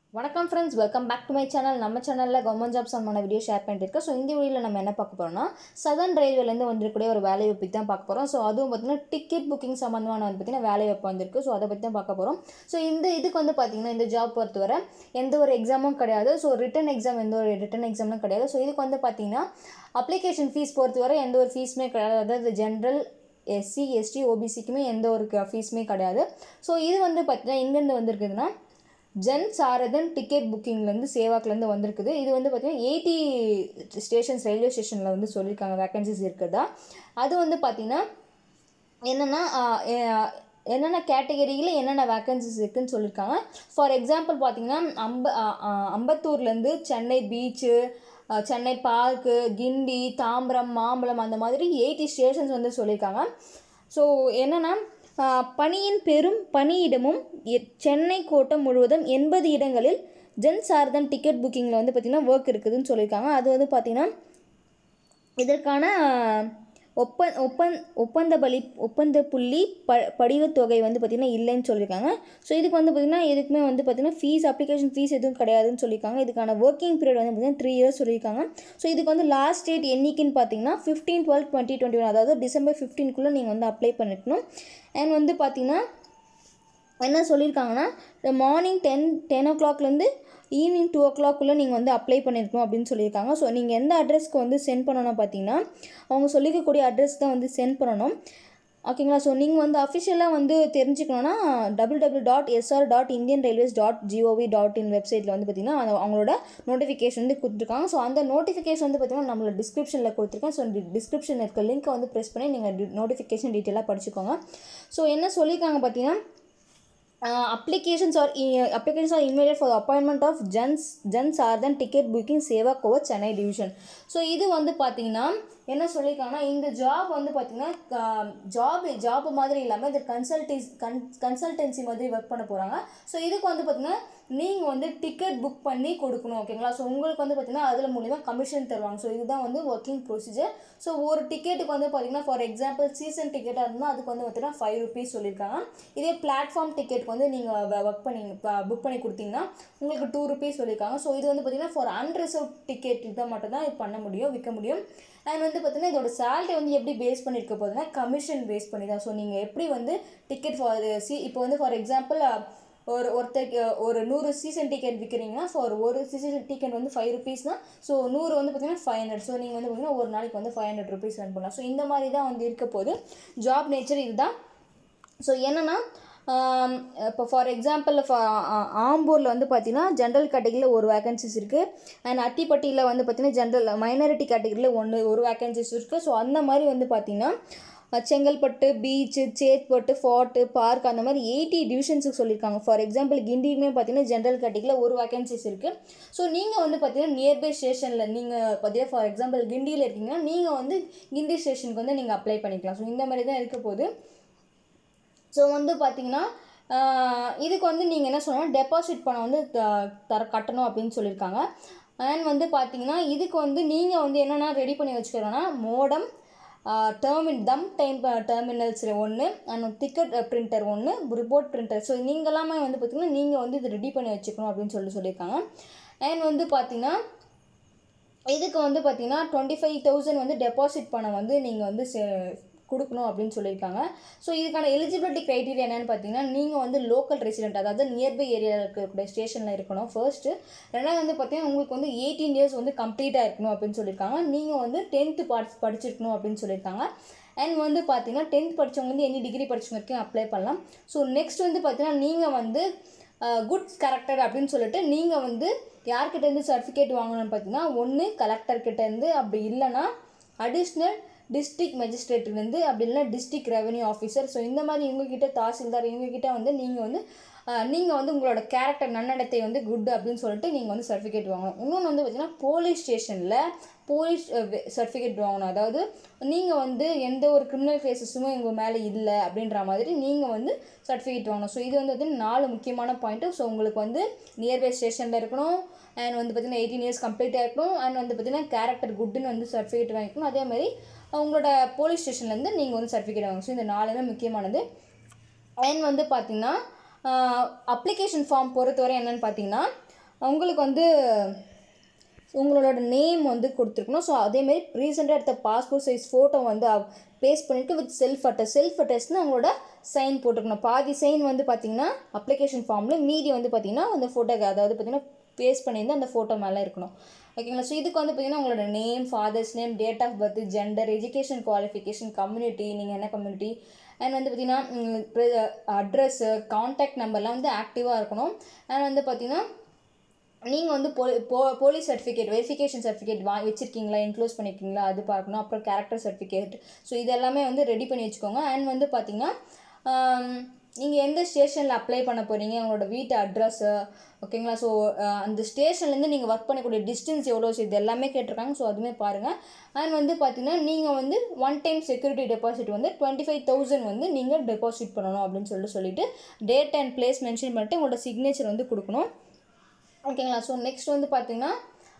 வணக்கம் friends welcome back to my channel நம்ம சேனலில் கவர்மெண்ட் ஜாப் சம்மந்த வீடியோ ஷேர் பண்ணியிருக்கோம் ஸோ இந்த வீடியோவில் நம்ம என்ன பார்க்க போகிறோம்னா சதர்ன் ரயில்வேலேருந்து வந்திருக்கக்கூடிய ஒரு வேலையை பற்றி தான் பார்க்க போகிறோம் ஸோ அதுவும் பார்த்தீங்கன்னா டிக்கெட் புக்கிங் சம்மந்தமான வந்து பார்த்தீங்கன்னா வேலை வாய்ப்பு வந்திருக்கு ஸோ அதை பற்றி தான் பார்க்க போகிறோம் ஸோ இந்த இதுக்கு வந்து பார்த்தீங்கன்னா இந்த ஜாப் பொறுத்தவரை எந்த ஒரு எக்ஸாமும் கிடையாது ஸோ ரிட்டன் எக்ஸாம் எந்த ஒரு ரிட்டன் எக்ஸாமும் கிடையாது ஸோ இதுக்கு வந்து பார்த்தீங்கன்னா அப்ளிகேஷன் ஃபீஸ் பொறுத்தவரை எந்த ஒரு ஃபீஸுமே கிடையாது அதாவது ஜென்ரல் எஸ்சி எஸ்டி ஓபிசிக்குமே எந்த ஒரு ஃபீஸுமே கிடையாது ஸோ இது வந்து பார்த்தீங்கன்னா எங்கேருந்து வந்திருக்குதுன்னா ஜென் சாரதன் டிக்கெட் புக்கிங்லேருந்து சேவாக்லேருந்து வந்திருக்குது இது வந்து பார்த்திங்கன்னா எயிட்டி ஸ்டேஷன்ஸ் ரயில்வே ஸ்டேஷனில் வந்து சொல்லியிருக்காங்க வேக்கன்சிஸ் இருக்குதா அது வந்து பார்த்திங்கன்னா என்னென்னா என்னென்ன கேட்டகரியில் என்னென்ன வேக்கன்சிஸ் இருக்குதுன்னு சொல்லியிருக்காங்க ஃபார் எக்ஸாம்பிள் பார்த்தீங்கன்னா அம்ப அம்பத்தூர்லேருந்து சென்னை பீச்சு சென்னை பார்க்கு கிண்டி தாம்பரம் மாம்பழம் அந்த மாதிரி எயிட்டி ஸ்டேஷன்ஸ் வந்து சொல்லியிருக்காங்க ஸோ என்னென்னா பணியின் பெரும் பணியிடமும் எ- சென்னை கோட்டம் முழுவதும் எண்பது இடங்களில் ஜென் சாரதன் டிக்கெட் புக்கிங்கில் வந்து பார்த்திங்கன்னா ஒர்க் இருக்குதுன்னு சொல்லியிருக்காங்க அது வந்து பார்த்திங்கன்னா இதற்கான ஒப்ப ஒப்பந் ஒப்பந்த பலி ஒப்பந்த புள்ளி ப படிவத் தொகை வந்து பார்த்திங்கன்னா இல்லைன்னு சொல்லியிருக்காங்க ஸோ இதுக்கு வந்து பார்த்திங்கன்னா எதுக்குமே வந்து பார்த்திங்கன்னா ஃபீஸ் அப்ளிகேஷன் ஃபீஸ் எதுவும் கிடையாதுன்னு சொல்லியிருக்காங்க இதுக்கான ஒர்க்கிங் பீரியட் வந்து பார்த்திங்கன்னா த்ரீ இயர்ஸ் சொல்லியிருக்காங்க ஸோ இதுக்கு வந்து லாஸ்ட் டேட் என்னைக்குன்னு பார்த்தீங்கன்னா fifteen twelve twenty twenty one அதாவது டிசம்பர் ஃபிஃப்டீன்குள்ளே நீங்கள் வந்து அப்ளை பண்ணிக்கணும் அண்ட் வந்து பார்த்திங்கன்னா என்ன சொல்லியிருக்காங்கன்னா மார்னிங் டென் டென் ஓ கிளாக்லேருந்து ஈவினிங் டூ ஓ கிளாக்குள்ளே நீங்கள் வந்து அப்ளை பண்ணியிருக்கணும் அப்படின்னு சொல்லியிருக்காங்க ஸோ நீங்கள் எந்த அட்ரஸ்க்கு வந்து சென்ட் பண்ணணும் பார்த்தீங்கன்னா அவங்க சொல்லிக்கக்கூடிய அட்ரஸ் தான் வந்து சென்ட் பண்ணணும் ஓகேங்களா ஸோ நீங்கள் வந்து அஃபிஷியலாக வந்து தெரிஞ்சுக்கணுன்னா double double dot SR dot Indian railways dot gov dot in வெப்சைட்டில் வந்து பார்த்திங்கன்னா அந்த அவங்களோட நோட்டிஃபிகேஷன் வந்து கொடுத்துருக்காங்க ஸோ அந்த நோட்டிஃபிகேஷன் வந்து பார்த்திங்கன்னா நம்மளோட டிஸ்கிரிப்ஷனில் கொடுத்துருக்கேன் ஸோ டிஸ்கிரிப்ஷனில் இருக்க லிங்க்கை வந்து ப்ரெஸ் பண்ணி நீங்கள் நோட்டிஃபிகேஷன் டீட்டெயிலாக படிச்சுக்கோங்க ஸோ என்ன சொல்லியிருக்காங்க பார்த்தீங்கன்னா uh, applications or e- applications are invited for the appointment of ஜன்ஸ் ஜன்ஸ் ஆர் தன் டிக்கெட் புக்கிங் சேவா கோவா சென்னை டிவிஷன் ஸோ இது வந்து பார்த்தீங்கன்னா என்ன சொல்லியிருக்காங்கன்னா இந்த ஜாப் வந்து பார்த்தீங்கன்னா ஜாப் ஜாப் மாதிரி இல்லாமல் இது கன்சல்டிஸ் கன் கன்சல்டன்சி மாதிரி ஒர்க் பண்ண போகிறாங்க ஸோ இதுக்கு வந்து பார்த்தீங்கன்னா நீங்கள் வந்து டிக்கெட் புக் பண்ணி கொடுக்கணும் ஓகேங்களா ஸோ உங்களுக்கு வந்து பார்த்தீங்கன்னா அதில் மூலிமா கமிஷன் தருவாங்க ஸோ இதுதான் வந்து ஒர்க்கிங் ப்ரொசீஜர் ஸோ ஒரு டிக்கெட்டுக்கு வந்து பார்த்தீங்கன்னா ஃபார் எக்ஸாம்பிள் சீசன் டிக்கெட்டாக இருந்தால் அதுக்கு வந்து பார்த்தீங்கன்னா ஃபைவ் ருபீஸ் சொல்லியிருக்காங்க இதே பிளாட்ஃபார்ம் டிக்கெட் வந்து நீங்கள் ஒர்க் பண்ணி புக் பண்ணி கொடுத்தீங்கன்னா உங்களுக்கு டூ ருபீஸ் சொல்லியிருக்காங்க ஸோ இது வந்து பார்த்தீங்கன்னா ஃபார் அன்ரிசர்வ் டிக்கெட் இதை மட்டும் தான் இது பண்ண முடியும் விற்க முடியும் அண்ட் வந்து பார்த்தீங்கன்னா இதோட சேலரி வந்து எப்படி பேஸ் பண்ணியிருக்க போகுதுன்னா கமிஷன் பேஸ் பண்ணி தான் ஸோ நீங்கள் எப்படி வந்து டிக்கெட் ஃபார் சி இப்போ வந்து ஃபார் எக்ஸாம்பிள் ஒரு ஒருத்தருக்கு ஒரு நூறு சீசன் டிக்கெட் விற்கிறீங்கன்னா ஃபார் ஒரு சீசன் டிக்கெட் வந்து ஃபைவ் ருபீஸ்னால் ஸோ நூறு வந்து பார்த்தீங்கன்னா ஃபைவ் ஹண்ட்ரட் ஸோ நீங்கள் வந்து பார்த்தீங்கன்னா ஒரு நாளைக்கு வந்து ஃபைவ் ஹண்ட்ரட் ருபீஸ் earn பண்ணலாம் ஸோ இந்த மாதிரி தான் வந்து இருக்க போது ஜாப் நேச்சர் இதுதான் ஸோ என்னென்னா இப்போ ஃபார் எக்ஸாம்பிள் ஆம்பூரில் வந்து பார்த்தீங்கன்னா ஜென்ரல் கேட்டகரியில் ஒரு வேகன்சிஸ் இருக்குது அண்ட் அத்திப்பட்டியில் வந்து பார்த்தீங்கன்னா ஜென்ரல் மைனாரிட்டி கேட்டகரியில் ஒன்று ஒரு வேகன்சிஸ் இருக்குது ஸோ அந்த மாதிரி வந்து பார்த்தீங்கன்னா அஹ், Chengalpattu beach Chetpet fort park அந்த மாதிரி எயிட்டி டிவிஷன்ஸுக்கு சொல்லியிருக்காங்க ஃபார் எக்ஸாம்பிள் கிண்டியுமே பார்த்தீங்கன்னா ஜென்ரல் கேட்டகரியில் ஒரு வேகன்சிஸ் இருக்குது ஸோ நீங்கள் வந்து பார்த்தீங்கன்னா நியர்பை ஸ்டேஷனில் நீங்கள் பார்த்தீங்கன்னா ஃபார் எக்ஸாம்பிள் கிண்டியில் இருக்கீங்கன்னா நீங்கள் வந்து கிண்டி ஸ்டேஷனுக்கு வந்து நீங்கள் அப்ளை பண்ணிக்கலாம் ஸோ இந்த மாதிரி தான் இருக்க போகுது ஸோ வந்து பார்த்தீங்கன்னா ஆஹ் இதுக்கு வந்து நீங்கள் என்ன சொல்லணும் டெபாசிட் பணம் வந்து த- தர கட்டணும் அப்படின்னு சொல்லியிருக்காங்க அண்ட் வந்து பார்த்தீங்கன்னா இதுக்கு வந்து நீங்கள் வந்து என்னென்னா ரெடி பண்ணி வச்சுக்கிறோன்னா மோடம் டெர்மின் தம் டைம் டெர்மினல்ஸ் ஒன்று அண்ட் டிக்கெட் பிரிண்டர் ஒன்று ரிப்போர்ட் பிரிண்டர் ஸோ நீங்கள் எல்லாமே வந்து பார்த்தீங்கன்னா நீங்கள் வந்து இது ரெடி பண்ணி வச்சுக்கணும் அப்படின்னு சொல்லி சொல்லியிருக்காங்க அண்ட் வந்து பார்த்தீங்கன்னா இதுக்கு வந்து பார்த்தீங்கன்னா டுவெண்ட்டி ஃபைவ் தௌசண்ட் வந்து டெபாசிட் பணம் வந்து நீங்கள் வந்து சே- கொடுக்கணும் அப்படின்னு சொல்லியிருக்காங்க ஸோ இதுக்கான எலிஜிபிலிட்டி க்ரைட்டீரியா என்னென்னு பார்த்தீங்கன்னா நீங்கள் வந்து லோக்கல் ரெசிடென்ட் அதாவது நியர்பை ஏரியாவில் இருக்கக்கூடிய ஸ்டேஷனில் இருக்கணும் ஃபர்ஸ்ட்டு ரெண்டாவது வந்து பார்த்தீங்கன்னா உங்களுக்கு வந்து எயிட்டீன் இயர்ஸ் வந்து கம்ப்ளீட்டாக இருக்கணும் அப்படின்னு சொல்லியிருக்காங்க நீங்கள் வந்து டென்த்து பாடி படிச்சிருக்கணும் அப்படின்னு சொல்லியிருக்காங்க அண்ட் வந்து பார்த்தீங்கன்னா டென்த் படித்தவங்க வந்து எனி டிகிரி படிச்சவங்க வரைக்கும் அப்ளை பண்ணலாம் ஸோ நெக்ஸ்ட் வந்து பார்த்தீங்கன்னா நீங்கள் வந்து குட் கேரக்டர் அப்படின்னு சொல்லிட்டு நீங்கள் வந்து யார்கிட்டேருந்து சர்டிஃபிகேட் வாங்கணும்னு பார்த்தீங்கன்னா ஒன்று கலெக்டர்கிட்டேருந்து அப்படி இல்லைன்னா அடிஷ்னல் டிஸ்ட்ரிக்ட் மேஜிஸ்ட்ரேட்லேருந்து அப்படி இல்லைன்னா டிஸ்ட்ரிக்ட் ரெவன்யூ ஆஃபீஸர் ஸோ இந்த மாதிரி இவங்ககிட்ட தாசில்தார் இவங்ககிட்ட வந்து நீங்கள் வந்து நீங்கள் வந்து உங்களோட கேரக்டர் நன்னடத்தை வந்து குட் அப்படின்னு சொல்லிட்டு நீங்கள் வந்து சர்டிஃபிகேட் வாங்கணும் இன்னொன்று வந்து பார்த்தீங்கன்னா போலீஸ் ஸ்டேஷனில் போலீஸ் சர்டிஃபிகேட் வாங்கணும் அதாவது நீங்கள் வந்து எந்த ஒரு கிரிமினல் கேசஸுமே உங்கள் மேலே இல்லை அப்படின்ற மாதிரி நீங்கள் வந்து சர்டிஃபிகேட் வாங்கணும் ஸோ இது வந்து பார்த்தீங்கன்னா நாலு முக்கியமான பாயிண்ட்டு ஸோ உங்களுக்கு வந்து நியர்பை ஸ்டேஷனில் இருக்கணும் அண்ட் வந்து பார்த்தீங்கன்னா எயிட்டீன் இயர்ஸ் கம்ப்ளீட்டாக இருக்கணும் அண்ட் வந்து பார்த்தீங்கன்னா கேரக்டர் குட்டுன்னு வந்து சர்டிஃபிகேட் வாங்கிக்கணும் அதே மாதிரி உங்களோட போலீஸ் ஸ்டேஷன்லேருந்து நீங்கள் வந்து சர்டிஃபிகேட் வாங்கணும் ஸோ இந்த நாலுமே முக்கியமானது அண்ட் வந்து பார்த்தீங்கன்னா அப்ளிகேஷன் ஃபார்ம் பொறுத்தவரை என்னென்னு பார்த்தீங்கன்னா உங்களுக்கு வந்து உங்களோட நேம் வந்து கொடுத்துருக்கணும் ஸோ அதேமாரி ரீசெண்டாக எடுத்த பாஸ்போர்ட் சைஸ் ஃபோட்டோ வந்து பேஸ்ட் பண்ணிவிட்டு வித் செல்ஃப் அட்டஸ்ட் செல்ஃப் அட்டஸ்ட்னு அவங்களோட சைன் போட்டுக்கணும் பாதி சைன் வந்து பார்த்தீங்கன்னா அப்ளிகேஷன் ஃபார்மில் மீதி வந்து பார்த்தீங்கன்னா அந்த ஃபோட்டோ அதாவது பார்த்தீங்கன்னா பேஸ்ட் பண்ணியிருந்து அந்த ஃபோட்டோ மேலே இருக்கணும் ஓகேங்களா ஸோ இதுக்கு வந்து பார்த்தீங்கன்னா உங்களோட name father's name date of birth gender education qualification community நீங்கள் என்ன கம்யூனிட்டி அண்ட் வந்து பார்த்தீங்கன்னா அட்ரஸ்ஸு காண்டாக்ட் நம்பர்லாம் வந்து ஆக்டிவாக இருக்கணும் அண்ட் வந்து பார்த்தீங்கன்னா நீங்கள் வந்து போ போ போலீஸ் சர்டிஃபிகேட் வெரிஃபிகேஷன் சர்டிஃபிகேட் வா வச்சுருக்கீங்களா இன்க்ளோஸ் பண்ணியிருக்கீங்களா அது பார்க்கணும் அப்புறம் கேரக்டர் சர்டிஃபிகேட் ஸோ இது எல்லாமே வந்து ரெடி பண்ணி வச்சுக்கோங்க அண்ட் வந்து பார்த்தீங்கன்னா நீங்கள் எந்த ஸ்டேஷனில் அப்ளை பண்ண போகிறீங்க உங்களோட வீட்டு அட்ரஸ்ஸு ஓகேங்களா ஸோ அந்த ஸ்டேஷன்லேருந்து நீங்கள் ஒர்க் பண்ணக்கூடிய டிஸ்டன்ஸ் எவ்வளோ ஸோ இது எல்லாமே கேட்டிருக்காங்க ஸோ அதுவுமே பாருங்கள் அண்ட் வந்து பார்த்தீங்கன்னா நீங்கள் வந்து ஒன் டைம் செக்யூரிட்டி டெபாசிட் வந்து டுவெண்ட்டி ஃபைவ் தௌசண்ட் வந்து நீங்கள் டெபாசிட் பண்ணணும் அப்படின்னு சொல்லிட்டு சொல்லிட்டு டேட் அண்ட் பிளேஸ் மென்ஷன் பண்ணிட்டு உங்களோட சிக்னேச்சர் வந்து கொடுக்கணும் ஓகேங்களா ஸோ நெக்ஸ்ட் வந்து பார்த்தீங்கன்னா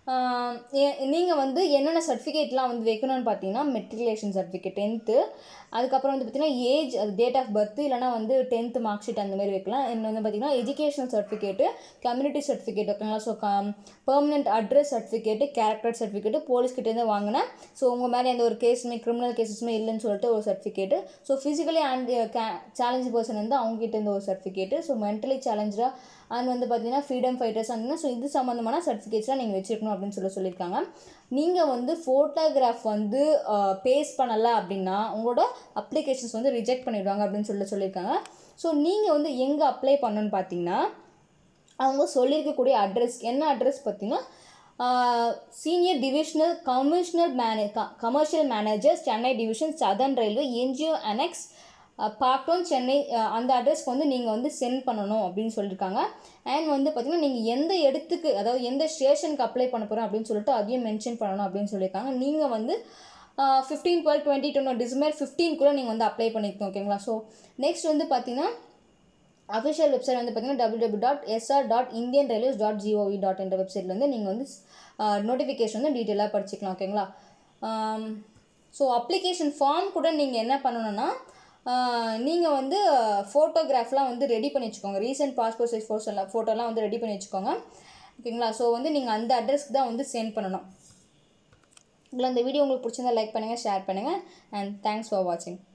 நீங்கள் வந்து என்னென்ன சர்டிஃபிகேட்லாம் வந்து வைக்கணும்னு பார்த்தீங்கன்னா மெட்ரிகுலேஷன் சர்டிஃபிகேட் டென்த்து அதுக்கப்புறம் வந்து பார்த்தீங்கன்னா ஏஜ் அது டேட் ஆஃப் பர்த் இல்லைனா வந்து டென்த்து மார்க் ஷீட் அந்த மாதிரி வைக்கலாம் இன்னும் வந்து பார்த்தீங்கன்னா எஜுகேஷனல் சர்டிஃபிகேட்டு கம்யூனிட்டி சர்டிஃபிகேட் ஓகேங்களா ஸோ கம் permanent address certificate character certificate போலீஸ்கிட்டேருந்து வாங்கினேன் ஸோ உங்கள் மேலே எந்த ஒரு கேஸுமே கிரிமினல் கேஸஸுமே இல்லைன்னு சொல்லிட்டு ஒரு certificate so physically and challenge person வந்து அவங்ககிட்ட ஒரு சர்டிஃபிகேட்டு ஸோ மென்டலி சேலஞ்சாக அண்ட் வந்து பார்த்தீங்கன்னா ஃப்ரீடம் ஃபைட்டர்ஸ் அந்த ஸோ இது சம்மந்தமான சர்டிஃபிகேட்ஸ்லாம் நீங்கள் வச்சுருக்கணும் அப்படின்னு சொல்லி சொல்லியிருக்காங்க நீங்கள் வந்து ஃபோட்டோகிராஃப் வந்து பேஸ் பண்ணலை அப்படின்னா உங்களோட அப்ளிகேஷன்ஸ் வந்து ரிஜெக்ட் பண்ணிடுவாங்க அப்படின்னு சொல்லி சொல்லியிருக்காங்க ஸோ நீங்கள் வந்து எங்கே அப்ளை பண்ணணும்னு பார்த்தீங்கன்னா அவங்க சொல்லியிருக்கக்கூடிய அட்ரஸ் என்ன அட்ரஸ் பார்த்தீங்கன்னா சீனியர் டிவிஷனல் கமிஷனர் மேனே commercial manager Chennai division southern railway NGO annexe பார்க்கணும் சென்னை அந்த அட்ரஸ்க்கு வந்து நீங்கள் வந்து சென்ட் பண்ணணும் அப்படின்னு சொல்லியிருக்காங்க அண்ட் வந்து பார்த்திங்கன்னா நீங்கள் எந்த இடத்துக்கு அதாவது எந்த ஸ்டேஷனுக்கு அப்ளை பண்ண போகிறோம் அப்படின்னு சொல்லிட்டு அதையும் மென்ஷன் பண்ணணும் அப்படின்னு சொல்லியிருக்காங்க நீங்கள் வந்து fifteen twelve twenty two December ஃபிஃப்டீன்குள்ளே நீங்கள் வந்து அப்ளை பண்ணிக்கணும் ஓகேங்களா ஸோ நெக்ஸ்ட் வந்து பார்த்தீங்கன்னா அஃபிஷியல் வெப்சைட் வந்து பார்த்தீங்கன்னா W W dot SR dot Indian railways dot gov dot என்ற வெப்சைட்டில் வந்து நீங்கள் வந்து நோட்டிஃபிகேஷன் வந்து டீட்டெயிலாக படிச்சுக்கலாம் ஓகேங்களா ஸோ அப்ளிகேஷன் ஃபார்ம் கூட நீங்கள் என்ன பண்ணணும்னா நீங்கள் வந்து ஃபோட்டோகிராஃப்லாம் வந்து ரெடி பண்ணி வச்சுக்கோங்க ரீசெண்ட் பாஸ்போர்ட் சைஸ் ஃபோட்டோலாம் ஃபோட்டோலாம் வந்து ரெடி பண்ணி வச்சுக்கோங்க ஓகேங்களா ஸோ வந்து நீங்கள் அந்த அட்ரஸ்க்கு தான் வந்து சென்ட் பண்ணணும் இல்லை இந்த வீடியோ உங்களுக்கு பிடிச்சிருந்தா லைக் பண்ணுங்கள் ஷேர் பண்ணுங்கள் அண்ட் தேங்க்ஸ் ஃபார் வாட்சிங்